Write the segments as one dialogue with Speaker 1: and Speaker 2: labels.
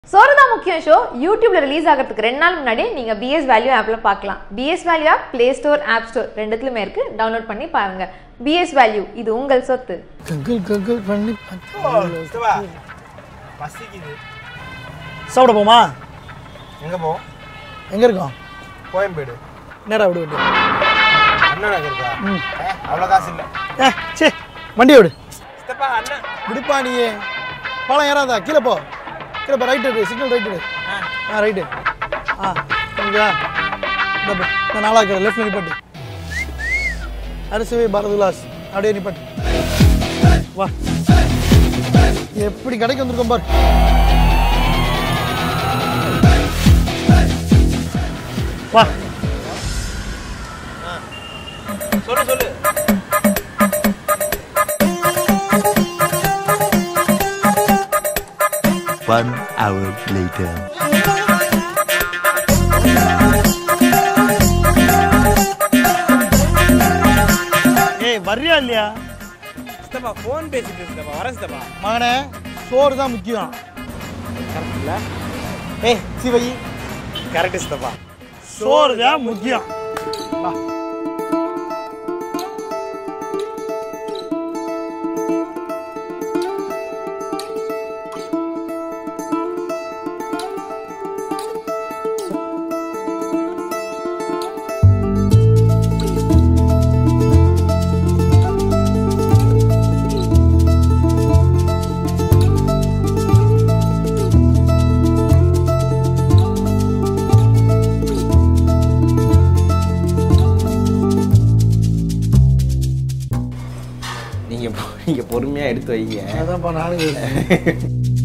Speaker 1: சோரதா முக்கியம் ஷோ யூடியூப்ல ரிலீஸ் ஆகிறதுக்கு ரெண்டு நாள் முன்னாடி நீங்க பிஎஸ் வேல்யூ ஆப்ல பார்க்கலாம் PS value app play store app store ரெண்டுத்துலயுமே இருக்கு டவுன்லோட் பண்ணி பாருங்க பிஎஸ் வேல்யூ இது உங்கள் சொத்து
Speaker 2: கங்கிள் கங்கிள் பண்ணி
Speaker 3: சிவா, பசிக்குது
Speaker 2: சாப்பிட போமா
Speaker 3: எங்க போ
Speaker 2: எங்கே இருக்கோம்
Speaker 3: கோயம்பேடு
Speaker 2: நேரா விடு விடு
Speaker 3: அண்ணன் நகர் இருக்கா ஏ, அவ்வளவு காசு இல்ல
Speaker 2: ஏ சே வண்டி விடு
Speaker 3: சித்தப்பா அண்ணன்
Speaker 2: விடுப்பா நீயே பழம் ஏறாதா கீழே போ கீழே போ ரைட்டு எடு சிக்னல் ரைட்டு எடு ஆ ரைட்டு ஆ கொஞ்சா இந்த போ. இந்த நாளா இருக்கிற லெஃப்ட் நிப்பாட்டு அரிசிவை பாரத் விலாஸ் அப்படியே நிப்பாட்டு வா எப்படி கடைக்கு வந்திருக்கோம் பாரு வா
Speaker 3: சொல்லு சொல்லு
Speaker 4: One hour later.
Speaker 2: ஏய் வர்றியா இல்லையா
Speaker 3: சித்தப்பா ஃபோன் பேசிட்டு சித்தப்பா வர சித்தப்பா
Speaker 2: மகனே சோறு தான் முக்கியம்
Speaker 3: இல்ல
Speaker 2: ஏய் சிவை
Speaker 3: கரெக்ட் சித்தப்பா
Speaker 2: சோறு தான் முக்கியம் வா
Speaker 3: நீங்க பொ- நீங்க பொறுமையா எடுத்து வைங்க
Speaker 2: அதான்ப்பா நானும் யோசிச்சேன்.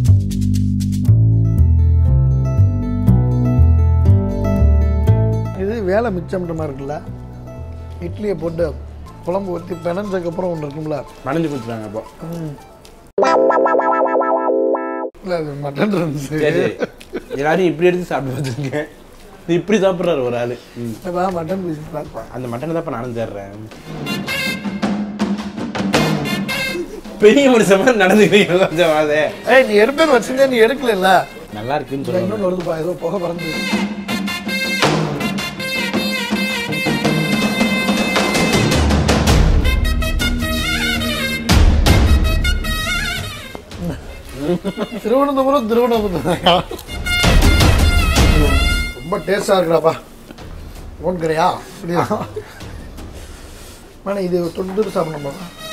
Speaker 2: இது வேலை மிச்சம்ன்ற மாதிரி இருக்குல்ல இட்லியை போட்டு குழம்பு ஊற்றி பிணைஞ்சதுக்கப்புறம் ஒன்று இருக்கும்ல
Speaker 3: மணஞ்சு கொடுத்துட்டாங்க அப்போ
Speaker 2: இல்லை அது மட்டன் இருந்துச்சு
Speaker 3: சரி எல்லாரும் இப்படி எடுத்து சாப்பிட்டு பார்த்துருங்க நீ இப்படி சாப்பிட்றாரு ஒரு ஆளு ம்.
Speaker 2: இப்போ மட்டன் பீஸ் பார்ப்பேன்
Speaker 3: அந்த மட்டனை தான் இப்ப நானும் தேடுறேன் பெரிய மனுஷன் மாதிரி நடந்துக்கிறீங்க கொஞ்சம் வாதே
Speaker 2: ஏய் நீ எடுப்பேன்னு வச்சிருந்தே நீ எடுக்கல
Speaker 3: நல்லா இருக்குன்னு சொல்லுங்க
Speaker 2: இன்னொன்று வருதுப்பா ஏதோ புகை பறந்து திருவனந்தபுரம் திருவனந்தபுரம் ரொம்ப டேஸ்டாக இருக்குடாப்பா ஓன் கரையா அப்படியா மேடம் இது தொண்டு சாப்பிடணுமா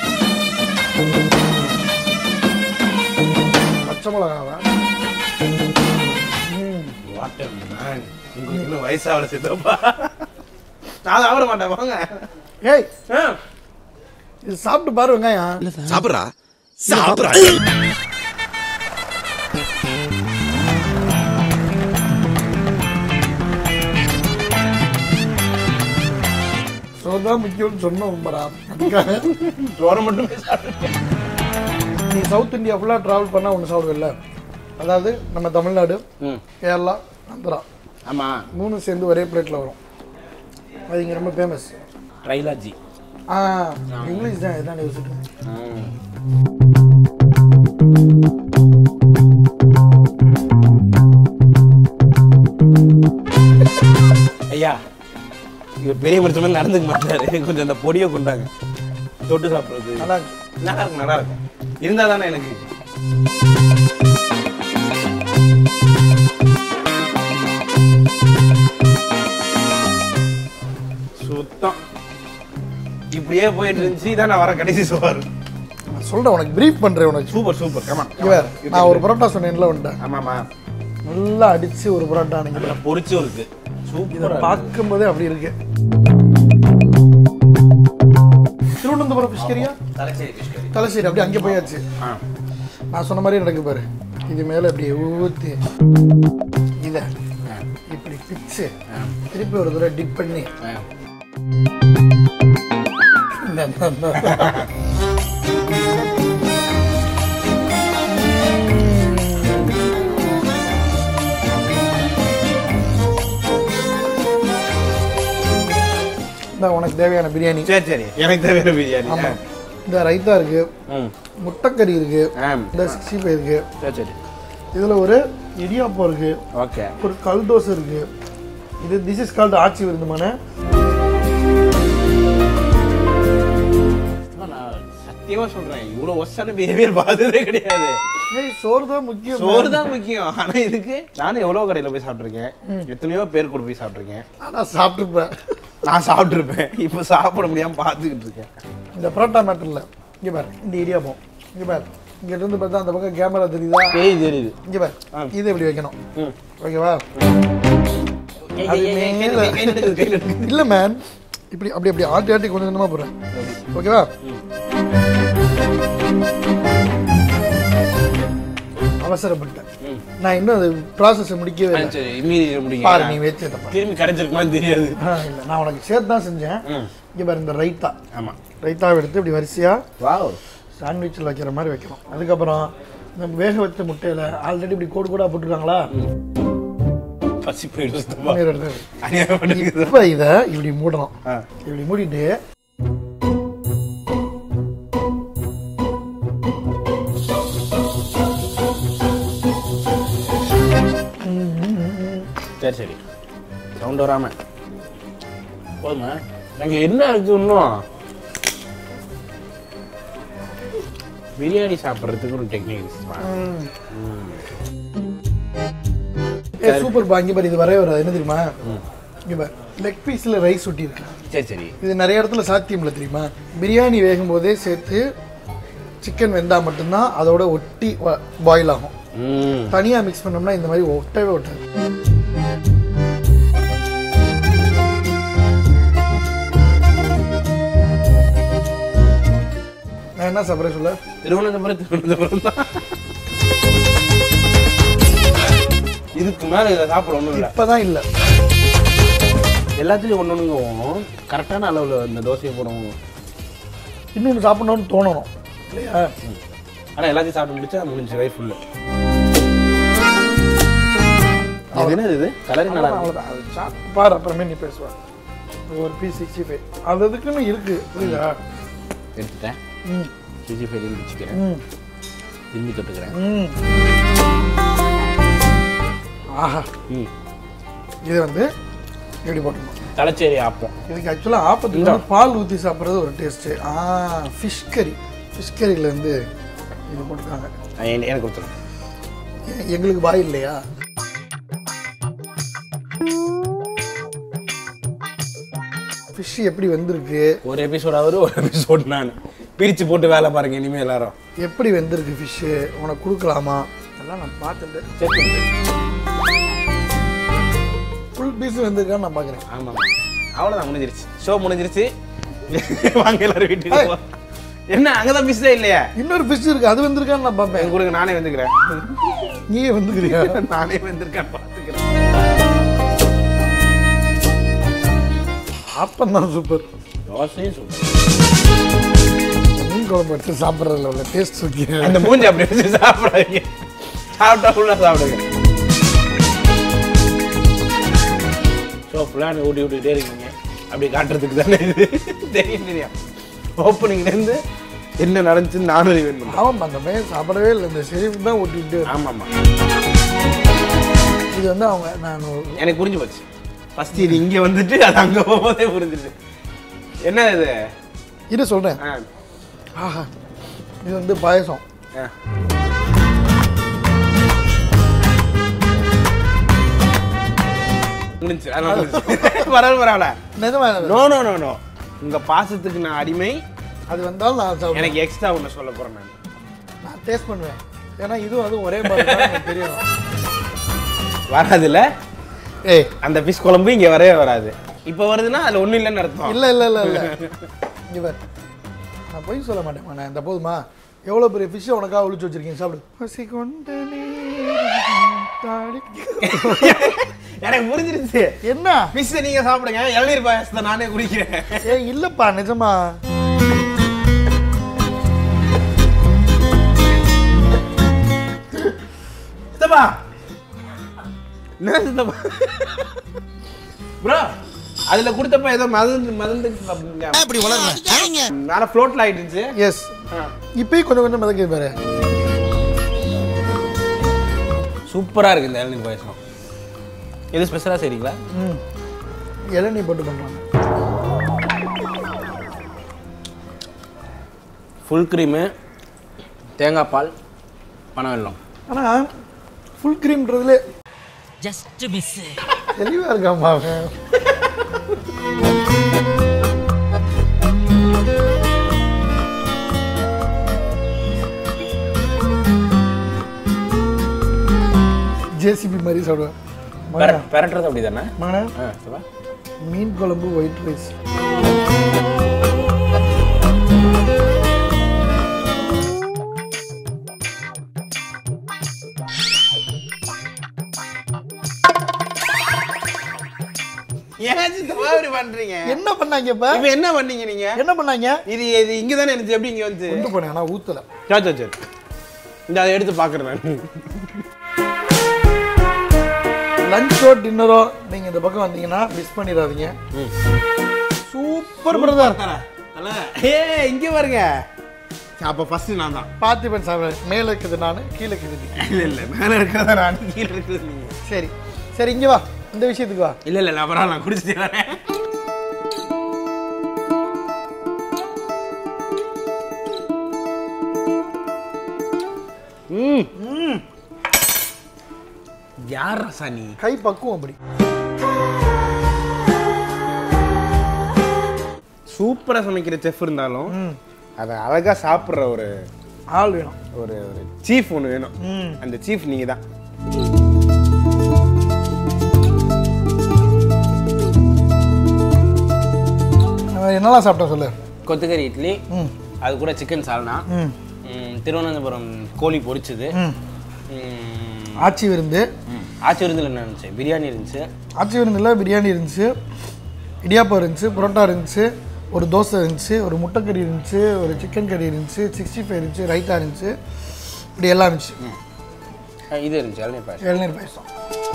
Speaker 2: பச்சை மிளகாவா
Speaker 3: வாட்டர் மேன் உங்களுக்கு இன்னும் வயசாகல சித்தப்பா நான் சாப்பிட மாட்டேன் வாங்க
Speaker 2: ஏய்
Speaker 3: ஆ.
Speaker 2: இது சாப்பிட்டு பாரு வெங்காயம்
Speaker 4: சாப்பிட்றா சாப்பிட்றா
Speaker 2: சோதான் முக்கியம்னு சொன்னோம் பரா அதுக்காக
Speaker 3: சோறை மட்டுமே சாப்பிடுறேன்
Speaker 2: நீ சவுத் இந்தியா ஃபுல்லாக ட்ராவல் பண்ணால் ஒன்று சாப்பிடுவில்ல அதாவது நம்ம தமிழ்நாடு
Speaker 3: ம்
Speaker 2: கேரளா ஆந்திரா
Speaker 3: ஆமா
Speaker 2: மூணு சேர்ந்து ஒரே பிளேட்டில் வரும் அது இங்கே ரொம்ப ஃபேமஸ்
Speaker 3: ட்ரைலாஜி
Speaker 2: ஆ இங்கிலீஷ் தான் இதான் யோசிச்சுட்டு
Speaker 3: ஐயா இவர் பெரிய மனுஷன் மாதிரி நடந்துக்க மாட்டாரு கொஞ்சம் அந்த பொடியை கொண்டாங்க தொட்டு சாப்பிடுறது
Speaker 2: நல்லா இருக்கு.
Speaker 3: நல்லா இருக்கும் நல்லா இருக்கும் இருந்தா தானே எனக்கு சுத்தம் இப்படியே போயிட்டு இருந்துச்சு இதான் நான் வர கடைசி சோறு
Speaker 2: நான் சொல்கிறேன் உனக்கு ப்ரீஃப் பண்ணுறேன் உனக்கு
Speaker 3: சூப்பர் சூப்பர் கமா
Speaker 2: இவர் நான் ஒரு பரோட்டா சொன்னேன்ல வந்துட்டேன்
Speaker 3: ஆமாமா
Speaker 2: நல்லா அடிச்சு ஒரு பரோட்டா நீங்கள்
Speaker 3: நல்லா பொரிச்சும் இருக்கு
Speaker 2: இதை
Speaker 3: சூப்பர்
Speaker 2: பார்க்கும்போதே அப்படி இருக்கு திருவனந்தபுரம் ஃபிஷ் கறியா
Speaker 3: தலைச்சேரி fish curry.
Speaker 2: தலைசேரி அப்படியே அங்கே போயாச்சு
Speaker 3: ஆ
Speaker 2: நான் சொன்ன மாதிரி நடக்கு பாரு இது மேலே இப்படி ஊற்றி இதை இப்படி பிச்சு திருப்பி ஒரு தடவை டிப் பண்ணி
Speaker 3: ஆ.
Speaker 2: இந்த- இந்த- இந்த- இந்த உனக்கு தேவையான பிரியாணி
Speaker 3: சரி சரி எனக்கு தேவையான பிரியாணி
Speaker 2: ஆமா இந்த ரைத்தா இருக்கு
Speaker 3: ம்
Speaker 2: முட்டைக்கறி இருக்கு
Speaker 3: ஆ
Speaker 2: இந்த சிக்ஸ்டி ஃபைவ் இருக்கு
Speaker 3: சரி சரி
Speaker 2: இதில் ஒரு இடியாப்பம் இருக்கு
Speaker 3: ஓகே
Speaker 2: ஒரு கல் தோசை இருக்கு இது திஸ் இஸ் கால்டு ஆச்சி விருந்துமான
Speaker 3: நான் சத்தியமா சொல்றேன் இவ்வளவு ஒஸ்டான பிஹேவியர் பார்த்ததே கிடையாது
Speaker 2: ஏய் சோறு தான் முக்கியம்
Speaker 3: சோறு தான் முக்கியம் ஆனா இதுக்கு நானும் எவ்வளவு கடையில போய் சாப்பிட்டிருக்கேன் எத்தனையோ பேர் கூட போய் சாப்பிட்டிருக்கேன்
Speaker 2: ஆனால் சாப்பிட்டுருப்பேன்
Speaker 3: நான் சாப்பிட்டிருப்பேன் இப்போ சாப்பிட முடியாம பார்த்துக்கிட்டு இருக்கேன்
Speaker 2: இந்த பரோட்டா மேட்டர் இல்லை இங்கே பாரு இந்த இடியாப்பம் இங்கே பாரு இங்க இருந்து பார்த்தா அந்த பக்கம் கேமரா தெரியுதா
Speaker 3: தெரியுது தெரியுது
Speaker 2: இங்கே பாரு இது இப்படி வைக்கணும்
Speaker 3: ம்.
Speaker 2: ஓகேவா அது மேல இல்லை மேன் இப்படி அப்படி அப்படி ஆட்டி ஆட்டி கொஞ்சம் கொஞ்சமாக போடுறேன் ஓகேவா அவசரப்பட்டேன் நான் இன்னும் அது ப்ராசஸ் முடிக்கவே இல்லை
Speaker 3: சரி இம்மீடியட்
Speaker 2: பாரு நீ
Speaker 3: முடிங்க
Speaker 2: வச்சதை பாரு
Speaker 3: திரும்பி கிடைச்சிருக்குமான்னு தெரியாது
Speaker 2: ஆ, இல்லை நான் உனக்கு சேர்த்து தான் செஞ்சேன்
Speaker 3: ம்.
Speaker 2: இங்கே பாரு இந்த ரைத்தா
Speaker 3: ஆமா
Speaker 2: ரைத்தாவை எடுத்து இப்படி வரிசையாக
Speaker 3: வாவ்
Speaker 2: சாண்ட்விச்சில் வைக்கிற மாதிரி வைக்கணும் அதுக்கப்புறம் நம்ம வேக வச்ச முட்டையில் ஆல்ரெடி இப்படி கோடு கோடாக போட்டிருக்காங்களா
Speaker 3: பசி போயிடும் சுத்தமா
Speaker 2: பன்னீர் எடுத்து
Speaker 3: அநியாயம் பண்ணிருக்குது.
Speaker 2: இப்போ இதை இப்படி மூடணும்
Speaker 3: ஆ.
Speaker 2: இப்படி மூடிட்டு
Speaker 3: சரி சரி சவுண்ட் வராம போதுமா அங்க என்ன இருக்கு இன்னும் பிரியாணி சாப்பிட்றதுக்கு ஒரு டெக்னிக்
Speaker 2: ஏ சூப்பர் பா இங்கே பாரு இது வரவே வராது என்ன தெரியுமா இங்கே பாரு லெக் பீஸில் ரைஸ் ஒட்டியிருக்கு
Speaker 3: சரி சரி
Speaker 2: இது நிறைய இடத்துல சாத்தியம் இல்லை தெரியுமா பிரியாணி வேகும் போதே சேர்த்து சிக்கன் வெந்தா மட்டும்தான் அதோட ஒட்டி பாயில் ஆகும்
Speaker 3: ம்
Speaker 2: தனியாக மிக்ஸ் பண்ணோம்னா இந்த மாதிரி ஒட்டவே ஒட்டாது நான் என்ன சாப்பிட்றேன் சொல்ல
Speaker 3: திருவனந்தபுரம் திருவனந்தபுரம் தான் இதுக்கு மேல இதை சாப்பிட ஒண்ணும் இல்லை
Speaker 2: இப்பதான் இல்லை
Speaker 3: எல்லாத்துலயும் ஒண்ணு ஒண்ணுங்கவும் கரெக்டான அளவுல இந்த தோசையை போடவும்
Speaker 2: இன்னொன்று சாப்பிடணும்னு தோணணும் இல்லையா
Speaker 3: ஆனா எல்லாத்தையும் சாப்பிட்டு முடிச்சா முடிஞ்சு வயிறு ஃபுல்லு இது என்னது இது கலரி நல்லா இருக்கு
Speaker 2: அவ்வளோதான் அது சாப்பிட்டு பாரு அப்புறமே நீ பேசுவேன் ஒரு பீஸ் சிக்ஸ்டி ஃபைவ் அது அதுக்குன்னு இருக்கு புரியுதா
Speaker 3: எடுத்துட்டேன்
Speaker 2: ம்
Speaker 3: சிஜி ஃபைலையும் பிடிச்சிக்கிறேன்
Speaker 2: ம்
Speaker 3: திரும்பி தொட்டுக்கிறேன்
Speaker 2: ம் ஆஹா
Speaker 3: ம்
Speaker 2: இது வந்து இப்படி போட்டணும்
Speaker 3: தலைச்சேரி ஆப்பம்
Speaker 2: இதுக்கு ஆக்சுவலாக ஆப்பத்துக்கு வந்து பால் ஊற்றி சாப்பிட்றது ஒரு டேஸ்ட்டு ஆ ஃபிஷ் கறி ஃபிஷ் கறியில் வந்து இது போட்டிருக்காங்க
Speaker 3: அஹ் என்- எனக்கு கொடுத்துருங்க
Speaker 2: எ- எங்களுக்கு பாய் இல்லையா ஃபிஷ் எப்படி வந்திருக்கு
Speaker 3: ஒரு எபிசோட் அவரு ஒரு எபிசோட் நான் பிரிச்சு போட்டு வேலை பாருங்க இனிமே எல்லாரும்
Speaker 2: எப்படி வெந்திருக்கு ஃபிஷ்ஷு உனக்கு கொடுக்கலாமா அதெல்லாம் நான் பார்த்துட்டு
Speaker 3: சரி
Speaker 2: ஃபுல் பீஸ் வந்திருக்கான்னு நான் பார்க்குறேன்
Speaker 3: ஆமாம் அவ்வளோதான் முடிஞ்சிருச்சு ஷோ முடிஞ்சிருச்சு வாங்க எல்லாரும் வீட்டுக்கு போலாம். என்ன அங்கதான் மிஸ்ஸே இல்லையா
Speaker 2: இன்னொரு ஃபிஷ் இருக்கு அது வந்திருக்கான்னு நான் பார்ப்பேன்
Speaker 3: எங்க கொடுங்க நானே வந்துக்கிறேன்
Speaker 2: நீயே வந்துக்கிறியா
Speaker 3: நானே வந்திருக்கேன் பார்த்துக்கிறேன்
Speaker 2: ஆப்பம் தான் சூப்பர்
Speaker 3: தோசையும் சூப்பர்
Speaker 2: மீன் குழம்பு எடுத்து சாப்பிட்றதுல உள்ள டேஸ்ட் வைக்கிறேன்
Speaker 3: அந்த மூஞ்சி அப்படி வச்சு சாப்பிடாதீங்க சாப்பிட்டா ஃபுல்லாக சாப்பிடுங்க ஸோ ஃபுல்லாக ஊட்டி விட்டுக்கிட்டே இருக்கீங்க அப்படி காட்டுறதுக்கு தானே இது தெரியும் தெரியும் ஓப்பனிங்லேருந்து என்ன நடந்துச்சுன்னு நானும் ரிவெண்ட் பண்ணுறேன்
Speaker 2: ஆமாம் அந்த மே சாப்பிடவே இல்லை இந்த ஷெரீஃப் தான் ஓட்டிட்டு
Speaker 3: ஆமாம் ஆமாம்
Speaker 2: இது வந்து அவங்க நான் ஒரு-
Speaker 3: எனக்கு புரிஞ்சு போச்சு ஃபர்ஸ்ட் இது இங்கே வந்துட்டு அது அங்கே போகும்போதே புரிஞ்சிருச்சு என்ன இது
Speaker 2: இரு சொல்கிறேன்
Speaker 3: ஆ
Speaker 2: ஆஹா இது வந்து பாயசம்
Speaker 3: ஆ. முடிஞ்சு அதனால முடிஞ்சுச்சு. பரவாயில்ல பரவாயில்ல
Speaker 2: நிஜமா
Speaker 3: நோ நோ நோ நோ உங்க பாசத்துக்கு நான் அடிமை
Speaker 2: அது வந்தாலும் நான் சாப்பிடுவேன்
Speaker 3: எனக்கு எக்ஸ்ட்ரா ஒன்று சொல்ல போறேன் நான்
Speaker 2: நான் டேஸ்ட் பண்ணுவேன் ஏன்னா இதுவும் அதுவும் ஒரே மாதிரி தான் எனக்கு தெரியும்
Speaker 3: வராதுல்ல
Speaker 2: ஏய்
Speaker 3: அந்த ஃபிஷ் குழம்பு இங்க வரவே வராது இப்போ வருதுன்னா அதுல ஒண்ணும் இல்லைன்னு அர்த்தம்
Speaker 2: இல்லை இல்லை இல்லை இல்லை இங்கே பாரு நான் பொய் சொல்ல மாட்டேன் நான் இந்த போதுமா எவ்வளோ பெரிய ஃபிஷ்ஷை உனக்காக ஒளிச்சு வச்சிருக்கீங்க சாப்பிடு பசி கொண்ட நீர் தாடி-
Speaker 3: எனக்கு புரிஞ்சிருச்சு
Speaker 2: என்ன
Speaker 3: ஃபிஷ் நீங்க சாப்பிடுங்க இளநீர் பாயாசத்தை நானே குடிக்கிறேன்
Speaker 2: ஏய் இல்லைப்பா நிஜமா
Speaker 3: சித்தப்பா என்ன சித்தப்பா ப்ரோ அதுல கொடுத்தப்ப ஏதோ மருந்து மருந்து
Speaker 4: இப்படி வளர்றேன்
Speaker 3: மேல ஃப்ளோட்ல ஆயிடுச்சு
Speaker 2: எஸ் இப்பயும் கொஞ்சம் கொஞ்சம் மிதக்குது பாரு
Speaker 3: சூப்பராக இருக்குது இந்த இளநீர் பாயசம் எது ஸ்பெஷலாக செய்றீங்களா
Speaker 2: ம் இளநீ போட்டு பண்ணுறாங்க
Speaker 3: ஃபுல் க்ரீமு தேங்காய் பால் பனம் வெல்லம்
Speaker 2: ஆனால் ஃபுல் க்ரீம்ன்றதுல
Speaker 4: ஜஸ்ட் மிஸ்
Speaker 2: தெளிவாக இருக்காம்மா அவன் ஜேசிபி மாதிரி சாப்பிடுவேன் மகனா,
Speaker 3: பெர- பெரட்டுறது அப்படி தானே
Speaker 2: மகனா
Speaker 3: ஆ சொல்லுவா
Speaker 2: மீன் குழம்பு ஒயிட் ரைஸ்
Speaker 3: ஏன் சித்தப்பா இப்படி பண்றீங்க
Speaker 2: என்ன பண்ணாங்க இப்ப
Speaker 3: இப்போ என்ன பண்ணீங்க நீங்க
Speaker 2: என்ன பண்ணாங்க
Speaker 3: இது இது இங்கே தானே இருந்துச்சு எப்படி இங்கே வந்து
Speaker 2: கொண்டு போனேன் ஆனால் ஊத்தல
Speaker 3: சரி சரி சரி இந்த அதை எடுத்து பார்க்குறேன் நான்
Speaker 2: லஞ்சோ டின்னரோ நீங்க இந்த பக்கம் வந்தீங்கன்னா மிஸ் பண்ணிடாதீங்க சூப்பர் பிரதர்
Speaker 3: ஏ இங்கே பாருங்க அப்போ ஃபர்ஸ்ட் நான் தான்
Speaker 2: பார்த்திபன் சார் மேலே இருக்குது நான் கீழே இருக்குது நீ.
Speaker 3: இல்லை இல்லை மேலே இருக்கிறத நான் கீழே இருக்கிறது நீங்கள்
Speaker 2: சரி சரி இங்கே வா இந்த விஷயத்துக்கு வா
Speaker 3: இல்லை இல்லை அப்புறம் நான் குடிச்சிட்டு வரேன் ம் ம் யார் ரசா நீ
Speaker 2: கை பக்குவம் அப்படி
Speaker 3: சூப்பராக சமைக்கிற செஃப் இருந்தாலும் அதை அழகாக சாப்பிட்ற ஒரு
Speaker 2: ஆள் வேணும்
Speaker 3: ஒரு ஒரு சீஃப் ஒன்று வேணும்
Speaker 2: ம்
Speaker 3: அந்த சீஃப் நீங்கள் தான்
Speaker 2: அவன் என்னெல்லாம் சாப்பிட்டா சொல்லு
Speaker 3: கொத்துக்கறி இட்லி
Speaker 2: ம்
Speaker 3: அது கூட சிக்கன் சால்னா
Speaker 2: ம்
Speaker 3: ம், திருவனந்தபுரம் கோழி பொரிச்சது
Speaker 2: ம்
Speaker 3: ம்,
Speaker 2: ஆச்சி விருந்து
Speaker 3: ம், ஆச்சி விருந்தில் என்ன இருந்துச்சு பிரியாணி இருந்துச்சு
Speaker 2: ஆச்சி விருந்தில் பிரியாணி இருந்துச்சு இடியாப்பம் இருந்துச்சு புரோட்டா இருந்துச்சு ஒரு தோசை இருந்துச்சு ஒரு முட்டைக்கறி இருந்துச்சு ஒரு சிக்கன் கறி இருந்துச்சு சிக்ஸ்டி ஃபைவ் இருந்துச்சு ரைத்தா இருந்துச்சு இப்படி எல்லாம் இருந்துச்சு
Speaker 3: அஹ், இது இருந்துச்சு இளநீர் பாயசம்
Speaker 2: இளநீர் பாயசம்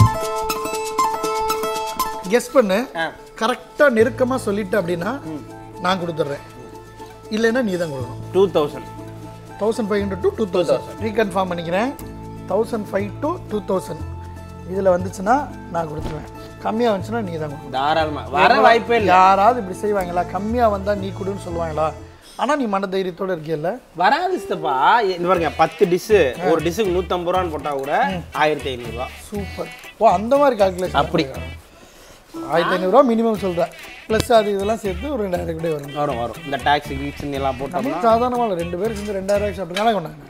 Speaker 2: கெஸ் பண்ணு
Speaker 3: ஆ.
Speaker 2: கரெக்டாக நெருக்கமாக சொல்லிட்ட அப்படின்னா நான் கொடுத்துட்றேன் இல்லைன்னா நீ தான் கொடுக்கணும்
Speaker 3: two thousand
Speaker 2: thousand five hundred to two thousand reconfirm பண்ணிக்கிறேன் thousand five to two thousand இதில் வந்துச்சுன்னா நான் கொடுத்துருவேன் கம்மியாக வந்துச்சுன்னா நீ தான் கொடுக்கணும்
Speaker 3: தாராளமாக வர வாய்ப்பே இல்லை
Speaker 2: யாராவது இப்படி செய்வாங்களா கம்மியாக வந்தால் நீ கொடுன்னு சொல்லுவாங்களா ஆனால் நீ மன தைரியத்தோடு இருக்கியல்ல
Speaker 3: வராது சித்தப்பா இந்த பாருங்க பத்து டிஷ்ஷு ஒரு டிஷ்ஷுக்கு நூற்றம்பது ரூபான்னு போட்டால் கூட ஆயிரத்தி ஐநூறுரூவா
Speaker 2: சூப்பர் ஓ அந்த மாதிரி கால்குலேஷன்
Speaker 3: அப்படி
Speaker 2: ஆயிரத்தி ஐநூறுரூவா மினிமம் சொல்கிறேன் ப்ளஸ் அது இதெல்லாம் சேர்த்து ஒரு ரெண்டாயிரம் கூட வரும்
Speaker 3: வரும் வரும் இந்த டாக்ஸி கீக்ஸ் எல்லாம் போட்டோம்னா
Speaker 2: நம்ம சாதாரணமாக ரெண்டு பேரும் சேர்ந்து ரெண்டாயிரம் ரூபாய்க்கு சாப்பிட்டுருக்காங்க கொண்டாங்க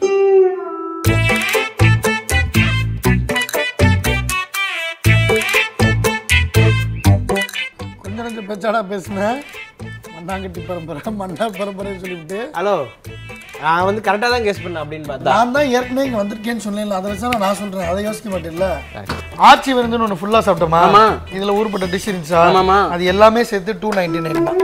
Speaker 2: கொஞ்சம் கொஞ்சம் பேச்சாடா பேசுனேன் மண்ணாங்கட்டி பரம்பரை மண்ணா பரம்பரைன்னு சொல்லிவிட்டு
Speaker 3: ஹலோ நான் வந்து கரெக்டாக தான் கெஸ் பண்ணேன் அப்படின்னு பார்த்தா
Speaker 2: நான் தான் ஏற்கனவே இங்கே வந்திருக்கேன்னு சொன்னேன் அதை வச்சு தான் நான் சொல்கிறேன் அதை யோசிக்க மாட்டேன்ல ஆச்சி விருந்துன்னு ஒன்று ஃபுல்லாக சாப்பிட்டோமா
Speaker 3: ஆமா.
Speaker 2: இதில் ஊருப்பட்ட டிஷ் இருந்துச்சா
Speaker 3: ஆமாமா.
Speaker 2: அது எல்லாமே சேர்த்து டூ நைன்டி நைன் தான்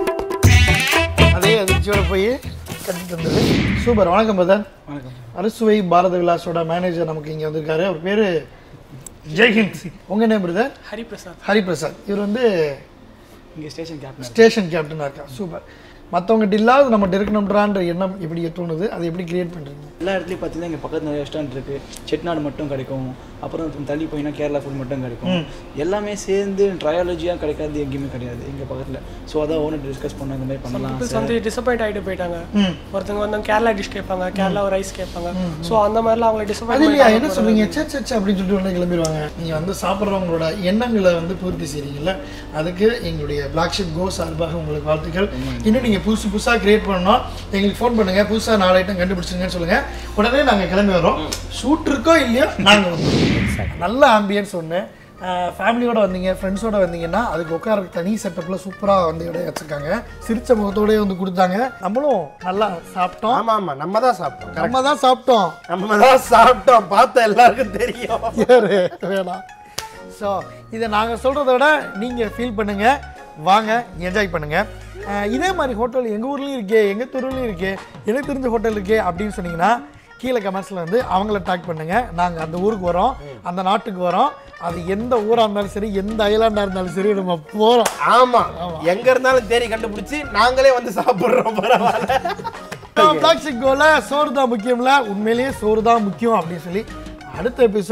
Speaker 2: அதே அதிர்ச்சியோட போய் கட்டி தந்தது சூப்பர் வணக்கம் பதன் வணக்கம் அறுசுவை பாரத விலாஸோட மேனேஜர் நமக்கு இங்கே வந்திருக்காரு அவர் பேர் ஜெய்ஹிந்த் உங்கள் நேம் பிரதர்
Speaker 5: ஹரிபிரசாத்
Speaker 2: ஹரிபிரசாத் இவர் வந்து
Speaker 5: இங்கே ஸ்டேஷன் கேப்டன்
Speaker 2: ஸ்டேஷன் கேப்டனாக இருக்கா சூப்பர் மற்றவங்ககிட்ட இல்லாத நம்மகிட்ட இருக்கணும்ன்றான்ற எண்ணம் எப்படி தோணுது அதை எப்படி கிரியேட் பண்ணுறீங்க
Speaker 5: எல்லா இடத்துலையும் பார்த்தீங்கன்னா இங்கே பக்கத்தில் நிறைய ரெஸ்டாரண்ட் இருக்குது செட்நாடு மட்டும் கிடைக்கும் அப்புறம் கொஞ்சம் தள்ளி போயினா கேரளா ஃபுட் மட்டும் கிடைக்கும் எல்லாமே சேர்ந்து ட்ரையாலஜியாக கிடைக்காது எங்கேயுமே கிடையாது இங்கே பக்கத்தில் ஸோ அதான் ஓனர் டிஸ்கஸ் பண்ண இந்த மாதிரி பண்ணலாம்
Speaker 6: பீப்புள்ஸ் வந்து டிசப்பாயிண்ட் ஆகிட்டு போயிட்டாங்க ஒருத்தவங்க வந்து கேரளா டிஷ் கேட்பாங்க கேரளா ரைஸ் கேட்பாங்க ஸோ அந்த மாதிரிலாம் அவங்களை
Speaker 2: அது இல்லையா என்ன
Speaker 6: டிசப்பாயிண்ட்
Speaker 2: சொல்றீங்க சே சே சே அப்படின்னு சொல்லிட்டு உடனே கிளம்பிடுவாங்க நீங்கள் வந்து சாப்பிட்றவங்களோட எண்ணங்களை வந்து பூர்த்தி செய்றீங்கல்ல அதுக்கு எங்களுடைய பிளாக் ஷிப் கோ சார்பாக உங்களுக்கு வாழ்த்துக்கள் இன்னும் நீங்கள் புதுசு புதுசாக கிரியேட் பண்ணணும் எங்களுக்கு ஃபோன் பண்ணுங்க புதுசாக நாலு ஐட்டம் கண்டுபிடிச்சிருங்கன்னு சொல்லுங்க உடனே நாங்கள் கிளம்பி வரோம் ஷூட் இருக்கோ இல்லையோ நாங்கள் வந்துடுவோம் நல்ல ஆம்பியன்ஸ் ஒன்று ஃபேமிலியோட வந்தீங்க ஃப்ரெண்ட்ஸோட வந்தீங்கன்னா அதுக்கு உட்கார தனி செட்டப்பில் சூப்பராக வந்து இடம் வச்சுருக்காங்க சிரிச்ச முகத்தோடயே வந்து கொடுத்தாங்க நம்மளும் நல்லா சாப்பிட்டோம்
Speaker 3: ஆமாம் ஆமாம் நம்ம தான் சாப்பிட்டோம்
Speaker 2: நம்ம தான் சாப்பிட்டோம்
Speaker 3: நம்ம தான் சாப்பிட்டோம் பார்த்தா எல்லாருக்கும் தெரியும்
Speaker 2: ஏறு வேணாம் ஸோ இதை நாங்கள் சொல்கிறத விட நீங்கள் ஃபீல் பண்ணுங்கள் வாங்க என்ஜாய் பண்ணுங்கள் அஹ் இதே மாதிரி ஹோட்டல் எங்கள் ஊர்லேயும் இருக்கே எங்கள் தெருவுலையும் இருக்கே எனக்கு தெரிஞ்ச ஹோட்டல் இருக்கே அப்படின்னு சொன்னீங்கன்னா கீழே கமெண்ட்ஸில் வந்து அவங்கள டாக் பண்ணுங்கள் நாங்கள் அந்த ஊருக்கு வரோம் அந்த நாட்டுக்கு வரோம் அது எந்த ஊராக இருந்தாலும் சரி எந்த ஐலாண்டாக இருந்தாலும் சரி நம்ம போகிறோம்
Speaker 3: ஆமா எங்க இருந்தாலும் தேடி கண்டுபிடிச்சு நாங்களே வந்து சாப்பிடுறோம் பரவாயில்ல
Speaker 2: பிளாஸ்டிக் கோல சோறு தான் முக்கியம்ல உண்மையிலேயே சோறு தான் முக்கியம் அப்படின்னு சொல்லி அடுத்த எபிசோட்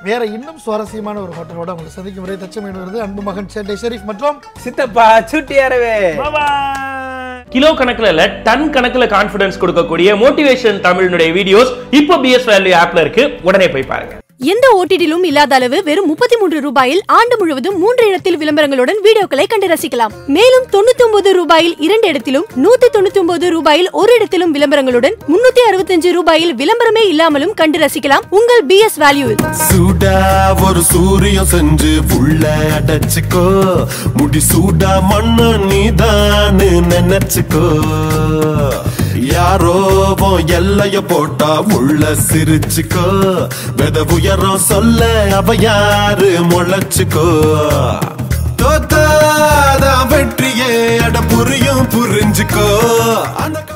Speaker 2: வேற இன்னும் சுவாரஸ்யமான ஒரு ஹோட்டலோட உங்களை சந்திக்கும் முறை தச்சமேன் வருது அன்பு மகன் சேட்டை ஷெரீஃப் மற்றும்
Speaker 3: சித்தப்பா சுட்டியாரவே
Speaker 7: கிலோ கணக்குல இல்ல டன் கணக்குல கான்ஃபிடன்ஸ் கொடுக்கக்கூடிய மோட்டிவேஷன் தமிழினுடைய வீடியோஸ் இப்போ பிஎஸ் வேல்யூ ஆப்ல இருக்கு உடனே போய் பாருங்க
Speaker 8: எந்த ஓடிடிலும் இல்லாத அளவு வெறும் முப்பத்தி மூன்று ரூபாயில் ஆண்டு முழுவதும் மூன்று இடத்தில் விளம்பரங்களுடன் வீடியோக்களை கண்டு ரசிக்கலாம் மேலும் தொண்ணூத்தி ஒன்பது ரூபாயில் இரண்டு இடத்திலும் நூத்தி தொண்ணூத்தி ஒன்பது ரூபாயில் ஒரு இடத்திலும் விளம்பரங்களுடன் முன்னூத்தி அறுபத்தஞ்சு ரூபாயில் விளம்பரமே இல்லாமலும் கண்டு ரசிக்கலாம் உங்கள் பிஎஸ் வேல்யூ
Speaker 9: சூடா ஒரு சூரியன் சென்று உள்ள அடைச்சுக்கோ முடி சூடா மண்ணு நீதான்னு நினைச்சுக்கோ யாரோ உன் எல்லைய போட்டா உள்ள சிரிச்சுக்கோ வெத உயரம் சொல்ல அவ யாரு முளைச்சுக்கோ தோத்தாதான் வெற்றியே அட புரியும் புரிஞ்சுக்கோ அந்த